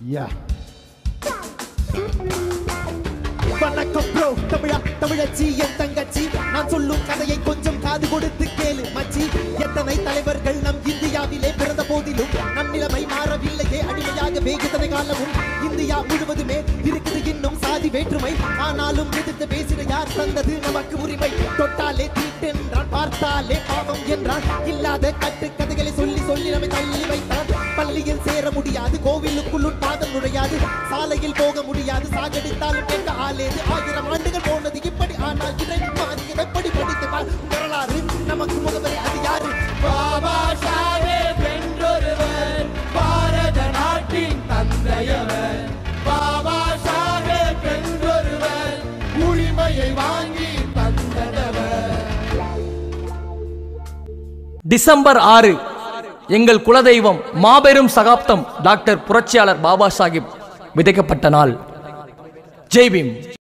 யா வணக்கம் ப்ரோ தமிழா தமிழச்சி என் தங்கச்சி நான் சொல்லும் கதையை கொஞ்சம் காது கொடுத்து கேளு மச்சி எத்தனை தலைவர்கள் நம் இந்தியாவிலே பிறந்த போதிலும் நம் நிலைமை மாறவில்லையே அடிமையாகவே இத்தனை காலமும் இந்தியா முழுவதுமே இருக்குது இன்னும் சாதி வேற்றுமை ஆனாலும் எதிர்த்து பேசிட யார் தந்தது நமக்கு உரிமை தொட்டாலே தீட்டென்றான் பார்த்தாலே பாவம் என்றான் இல்லாத கட்டு கதைகளை சொல்லி சொல்லி நம்மை தள்ளி வைத்தான் பள்ளியில் சேர முடியாது கோவிலுக்குள்ளும் பாதம் நுழையாது சாலையில் போக முடியாது சாகடித்தாலும் கேட்க ஆலேது ஆயிரம் ஆண்டுகள் போனது இப்படி ஆனால் இதை மாறி எப்படி படித்து பார். வரலாறு நமக்கு முகவரி அது யாரு பாபா சாஹேப் என்றொருவர் பாரத நாட்டின் தந்தையவர் பாபா சாஹேப் என்றொருவர் உரிமையை வாங்கி தந்தவர் டிசம்பர் ஆறு எங்கள் குலதெய்வம் மாபெரும் சகாப்தம் டாக்டர் புரட்சியாளர் பாபா சாஹிப் விதைக்கப்பட்ட நாள் ஜெய் பீம்